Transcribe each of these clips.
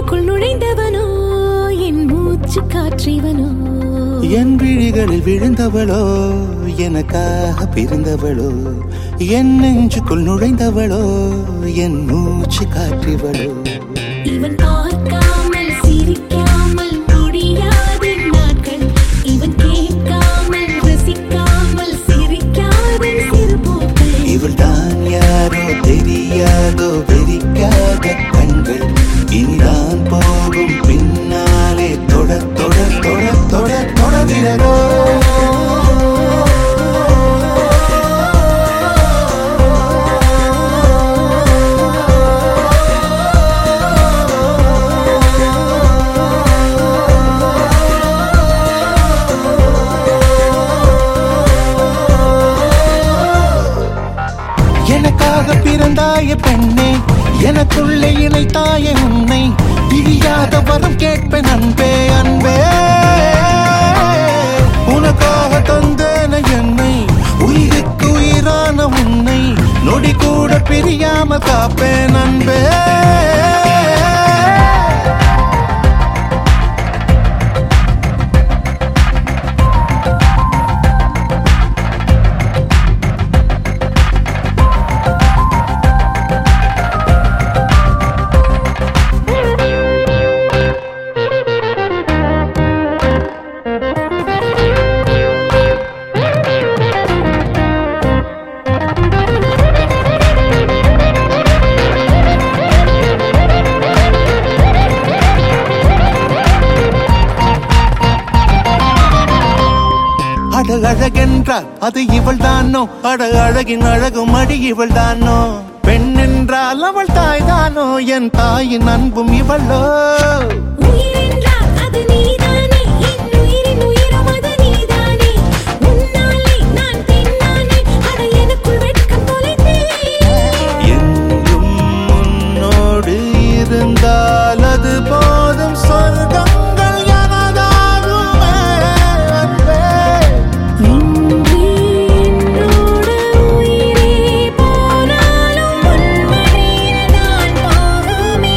நெஞ்சுக்குள் நுழைந்தவனோ என் மூச்சு காற்றிவனோ என் விழிகளில் விழுந்தவளோ எனக்காக பிறந்தவளோ என் நெஞ்சுக்குள் நுழைந்தவளோ என் மூச்சு காற்றிவளோ இவன் பார்க்காமல் சிரிக்காமல் முடியாத நாட்கள் இவன் கேட்காமல் ரசிக்காமல் சிரிக்காத சிறுபோக்கள் இவள் தான் யாரோ தெரியாதோ வெறிக்காத கண்கள் இனிதான் போகும் பின்னாலே தொட தொட தொட தொட தொடர்கிறதோ எனக்காக பிறந்தாய பெண்ணே எனக்குள்ளே இணைத்தாய உன்னை பிரியாத வரம் கேட்பேன் அன்பே அன்பே உனக்காக தந்தேன என்னை உயிருக்கு உயிரான உன்னை நொடி கூட பிரியாம காப்பேன் அன்பே அட அழகென்றால் அது இவள் தானோ அட அழகின் அழகும் அடி இவள் தானோ பெண் என்றால் அவள் தாய் தானோ என் தாயின் அன்பும் இவளோ உயிரென்றால் அது நீதானே என் உயிரின் உயிரும் அது நீதானே உன்னாலே நான் பெண்ணானே அட எனக்குள் வெட்கம் தொலைந்தேன் என்றும் உன்னோடு இருந்தால் அது போதும் சொர்க்கங்கள் எனதாகுமே அன்பே. இன்று என்னோட உயிரே போனாலும் உன் வழியில் நான் போகுமே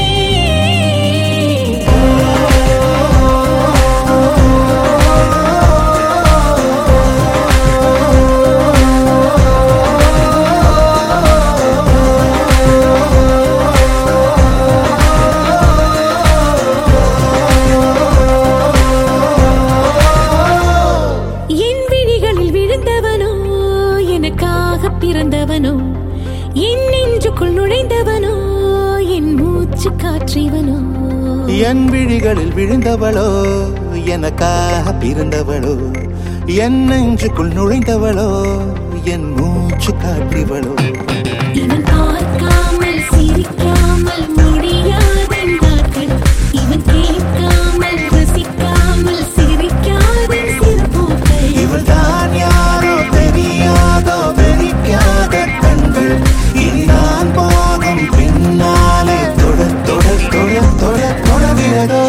என் விழிகளில் விழுந்தவனோ எனக்காக பிறந்தவனோ என் நெஞ்சுக்குள் நுழைந்தவனோ என் மூச்சு காற்றிவனோ என் விழிகளில் விழுந்தவளோ எனக்காக பிறந்தவளோ என் நெஞ்சுக்குள் நுழைந்தவளோ என் மூச்சு காட்டிவளோ இவன் பார்க்காமல் சிரிக்காமல் முடியாத நாட்கள் இவன் கேட்காமல் ரசிக்காமல் சிரிக்காத சிறுபோக்கள் இவள் தான் யாரோ தெரியாதோ வெறிக்காத கண்கள் இனிதான் போகும் பின்னாலே தொட தொட தொட தொட தொடர்கிறதோ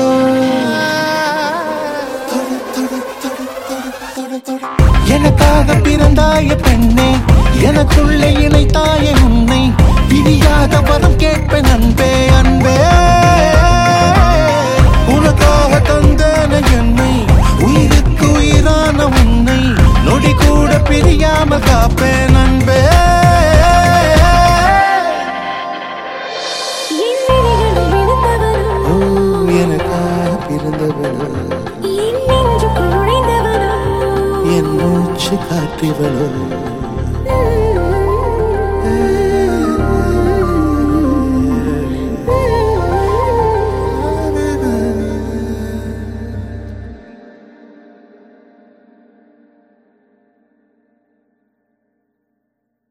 தொட, தொட, தொட, தொட, தொட, தொட. எனக்காக பிறந்தாய பெண்ணே எனக்குள்ளே இணைத்தாய உன்னை பிரியாத வரம் கேட்பேன் அன்பே அன்பே உனக்காக தந்தேன என்னை உயிருக்கு உயிரான உன்னை நொடி கூட பிரியாம காப்பேன் அன்பே என் விழிகளில் விழுந்தவனோ ஓ, எனக்காக பிறந்தவளோ என் நெஞ்சுக்குள் நுழைந்தவனோ என் மூச்சு காட்டிவளோ உம்